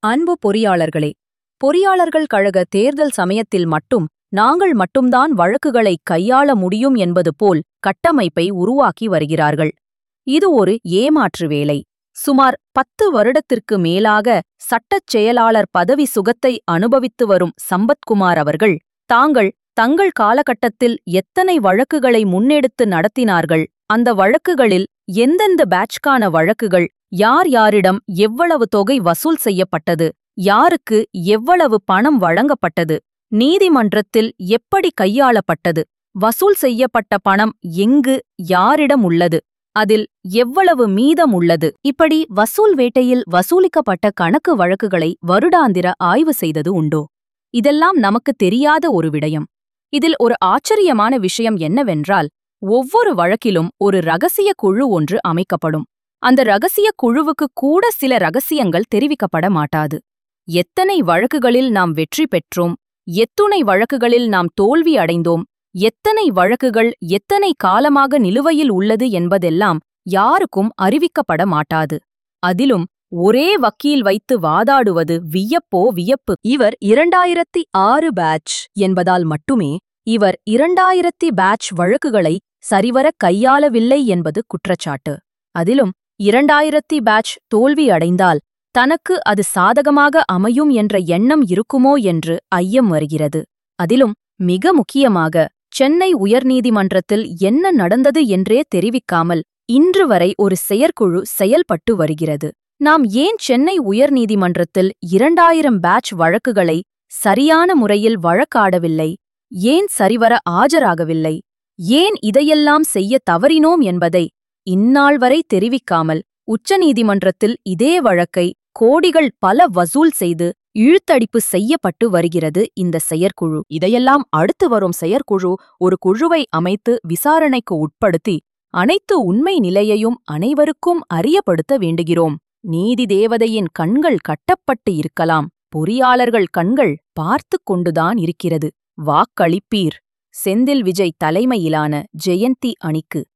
அன்பு பொறியாளர்களே பொறியாளர்கள் கழக தேர்தல் சமயத்தில் மட்டும் நாங்கள் மட்டும்தான் வழக்குகளை கையாள முடியும் என்பது போல் கட்டமைப்பை உருவாக்கி வருகிறார்கள் இது ஒரு ஏமாற்று வேலை சுமார் பத்து வருடத்திற்கு மேலாக சட்டச் செயலாளர் பதவி சுகத்தை அனுபவித்து வரும் சம்பத்குமார் அவர்கள் தாங்கள் தங்கள் காலகட்டத்தில் எத்தனை வழக்குகளை முன்னெடுத்து நடத்தினார்கள் அந்த வழக்குகளில் எந்தெந்த பேட்ச்கான வழக்குகள் யார் யாரிடம் எவ்வளவு தொகை வசூல் செய்யப்பட்டது யாருக்கு எவ்வளவு பணம் வழங்கப்பட்டது நீதிமன்றத்தில் எப்படி கையாளப்பட்டது வசூல் செய்யப்பட்ட பணம் எங்கு யாரிடம் உள்ளது அதில் எவ்வளவு மீதம் உள்ளது இப்படி வசூல் வேட்டையில் வசூலிக்கப்பட்ட கணக்கு வழக்குகளை வருடாந்திர ஆய்வு செய்தது உண்டோ இதெல்லாம் நமக்கு தெரியாத ஒரு விடயம் இதில் ஒரு ஆச்சரியமான விஷயம் என்னவென்றால் ஒவ்வொரு வழக்கிலும் ஒரு ரகசிய குழு ஒன்று அமைக்கப்படும் அந்த ரகசிய குழுவுக்கு கூட சில ரகசியங்கள் தெரிவிக்கப்பட மாட்டாது எத்தனை வழக்குகளில் நாம் வெற்றி பெற்றோம் எத்துணை வழக்குகளில் நாம் தோல்வி அடைந்தோம் எத்தனை வழக்குகள் எத்தனை காலமாக நிலுவையில் உள்ளது என்பதெல்லாம் யாருக்கும் அறிவிக்கப்பட மாட்டாது அதிலும் ஒரே வக்கீல் வைத்து வாதாடுவது வியப்போ வியப்பு இவர் இரண்டாயிரத்தி ஆறு பேட்ச் என்பதால் மட்டுமே இவர் இரண்டாயிரத்தி பேட்ச் வழக்குகளை சரிவர கையாளவில்லை என்பது குற்றச்சாட்டு அதிலும் இரண்டாயிரத்தி பேட்ச் தோல்வி அடைந்தால் தனக்கு அது சாதகமாக அமையும் என்ற எண்ணம் இருக்குமோ என்று ஐயம் வருகிறது அதிலும் மிக முக்கியமாக சென்னை உயர்நீதிமன்றத்தில் என்ன நடந்தது என்றே தெரிவிக்காமல் இன்று வரை ஒரு செயற்குழு செயல்பட்டு வருகிறது நாம் ஏன் சென்னை உயர்நீதிமன்றத்தில் இரண்டாயிரம் பேட்ச் வழக்குகளை சரியான முறையில் வழக்காடவில்லை ஏன் சரிவர ஆஜராகவில்லை ஏன் இதையெல்லாம் செய்ய தவறினோம் என்பதை இந்நாள் வரை தெரிவிக்காமல் உச்சநீதிமன்றத்தில் இதே வழக்கை கோடிகள் பல வசூல் செய்து இழுத்தடிப்பு செய்யப்பட்டு வருகிறது இந்த செயற்குழு இதையெல்லாம் அடுத்து வரும் செயற்குழு ஒரு குழுவை அமைத்து விசாரணைக்கு உட்படுத்தி அனைத்து உண்மை நிலையையும் அனைவருக்கும் அறியப்படுத்த வேண்டுகிறோம் நீதி தேவதையின் கண்கள் கட்டப்பட்டு இருக்கலாம் பொறியாளர்கள் கண்கள் பார்த்து கொண்டுதான் இருக்கிறது வாக்களிப்பீர் செந்தில் விஜய் தலைமையிலான ஜெயந்தி அணிக்கு